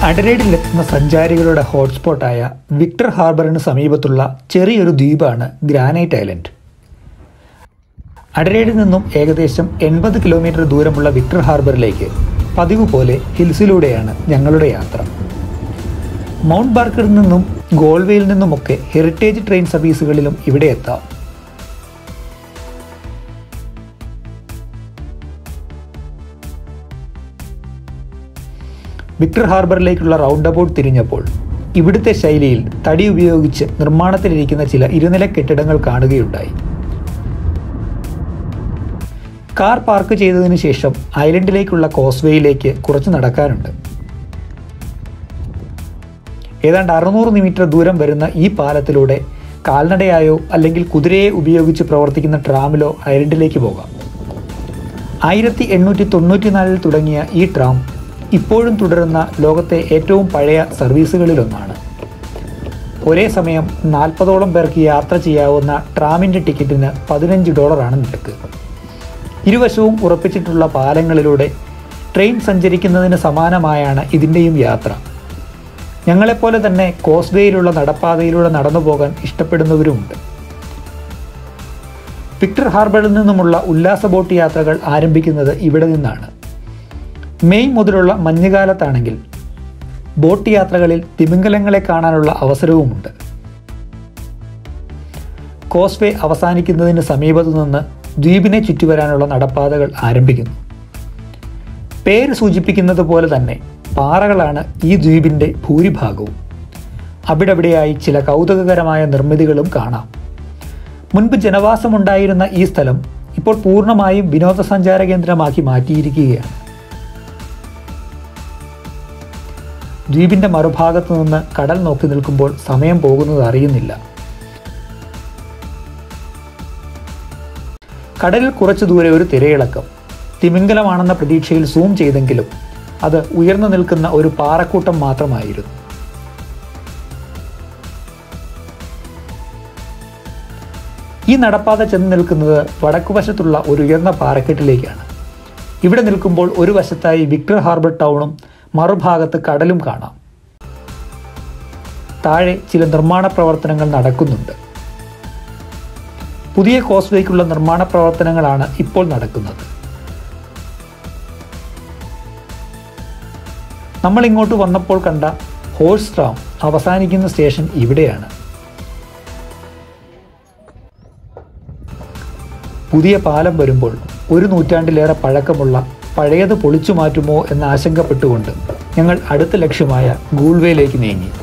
അഡലേഡിലെത്തുന്ന സഞ്ചാരികളുടെ ഹോട്ട്സ്പോട്ടായ വിക്ടർ ഹാർബറിന് സമീപത്തുള്ള ചെറിയൊരു ദ്വീപാണ് ഗ്രാനൈറ്റ് ഐലൻഡ് അഡലേഡിൽ നിന്നും ഏകദേശം എൺപത് കിലോമീറ്റർ ദൂരമുള്ള വിക്ടർ ഹാർബറിലേക്ക് പതിവ് പോലെ ഹിൽസിലൂടെയാണ് ഞങ്ങളുടെ യാത്ര മൗണ്ട് ബാർക്കറിൽ നിന്നും ഗോൾവേയിൽ നിന്നുമൊക്കെ ഹെറിറ്റേജ് ട്രെയിൻ സർവീസുകളിലും ഇവിടെ എത്താം വിക്ടർ ഹാർബറിലേക്കുള്ള റൗണ്ട് അബൌട്ട് തിരിഞ്ഞപ്പോൾ ഇവിടുത്തെ ശൈലിയിൽ തടി ഉപയോഗിച്ച് നിർമ്മാണത്തിലിരിക്കുന്ന ചില ഇരുനില കെട്ടിടങ്ങൾ കാണുകയുണ്ടായി കാർ പാർക്ക് ചെയ്തതിനു ശേഷം ഐലൻഡിലേക്കുള്ള കോസ്വേയിലേക്ക് കുറച്ച് നടക്കാനുണ്ട് ഏതാണ്ട് അറുന്നൂറ് മീറ്റർ ദൂരം വരുന്ന ഈ പാലത്തിലൂടെ കാൽനടയായോ അല്ലെങ്കിൽ കുതിരയെ ഉപയോഗിച്ച് പ്രവർത്തിക്കുന്ന ട്രാമിലോ ഐലൻഡിലേക്ക് പോകാം ആയിരത്തി എണ്ണൂറ്റി തൊണ്ണൂറ്റിനാലിൽ തുടങ്ങിയ ഈ ട്രാം ഇപ്പോഴും തുടരുന്ന ലോകത്തെ ഏറ്റവും പഴയ സർവീസുകളിലൊന്നാണ് ഒരേ സമയം നാൽപ്പതോളം പേർക്ക് യാത്ര ചെയ്യാവുന്ന ട്രാമിൻ്റെ ടിക്കറ്റിന് പതിനഞ്ച് ഡോളറാണ് നിരക്ക് ഇരുവശവും ഉറപ്പിച്ചിട്ടുള്ള പാലങ്ങളിലൂടെ ട്രെയിൻ സഞ്ചരിക്കുന്നതിന് സമാനമായാണ് ഇതിൻ്റെയും യാത്ര ഞങ്ങളെപ്പോലെ തന്നെ കോസ്വേയിലുള്ള നടപ്പാതയിലൂടെ നടന്നു പോകാൻ ഇഷ്ടപ്പെടുന്നവരുമുണ്ട് വിക്ടർ ഹാർബറിൽ നിന്നുമുള്ള ഉല്ലാസ ബോട്ട് യാത്രകൾ ആരംഭിക്കുന്നത് ഇവിടെ നിന്നാണ് മെയ് മുതലുള്ള മഞ്ഞുകാലത്താണെങ്കിൽ ബോട്ട് യാത്രകളിൽ തിമിംഗലങ്ങളെ കാണാനുള്ള അവസരവുമുണ്ട് കോസ്വേ അവസാനിക്കുന്നതിന് സമീപത്തു നിന്ന് ദ്വീപിനെ ചുറ്റിവരാനുള്ള നടപ്പാതകൾ ആരംഭിക്കുന്നു പേര് സൂചിപ്പിക്കുന്നത് പോലെ തന്നെ പാറകളാണ് ഈ ദ്വീപിൻ്റെ ഭൂരിഭാഗവും അവിടെവിടെയായി ചില കൗതുകകരമായ നിർമ്മിതികളും കാണാം മുൻപ് ജനവാസമുണ്ടായിരുന്ന ഈ സ്ഥലം ഇപ്പോൾ പൂർണ്ണമായും വിനോദസഞ്ചാര കേന്ദ്രമാക്കി മാറ്റിയിരിക്കുകയാണ് ദ്വീപിൻ്റെ മറുഭാഗത്തു നിന്ന് കടൽ നോക്കി നിൽക്കുമ്പോൾ സമയം പോകുന്നത് അറിയുന്നില്ല കടലിൽ കുറച്ചു ദൂരെ ഒരു തിരയിളക്കം തിമിംഗലമാണെന്ന പ്രതീക്ഷയിൽ സൂം ചെയ്തെങ്കിലും അത് ഉയർന്നു നിൽക്കുന്ന ഒരു പാറക്കൂട്ടം മാത്രമായിരുന്നു ഈ നടപ്പാത ചെന്ന് നിൽക്കുന്നത് വടക്കുവശത്തുള്ള ഒരു ഉയർന്ന പാറക്കെട്ടിലേക്കാണ് ഇവിടെ നിൽക്കുമ്പോൾ ഒരു വശത്തായി വിക്ടർ ഹാർബർ ടൗണും മറുഭാഗത്ത് കടലും കാണാം താഴെ ചില നിർമ്മാണ പ്രവർത്തനങ്ങൾ നടക്കുന്നുണ്ട് പുതിയ കോസ്വേക്കുള്ള നിർമ്മാണ പ്രവർത്തനങ്ങളാണ് ഇപ്പോൾ നടക്കുന്നത് നമ്മൾ ഇങ്ങോട്ട് വന്നപ്പോൾ കണ്ട ഹോഴ്സ് ട്രാം അവസാനിക്കുന്ന സ്റ്റേഷൻ ഇവിടെയാണ് പുതിയ പാലം വരുമ്പോൾ ഒരു നൂറ്റാണ്ടിലേറെ പഴക്കമുള്ള പഴയത് പൊളിച്ചു മാറ്റുമോ എന്ന് ആശങ്കപ്പെട്ടുകൊണ്ട് ഞങ്ങൾ അടുത്ത ലക്ഷ്യമായ ഗൂൾവേയിലേക്ക് നീങ്ങി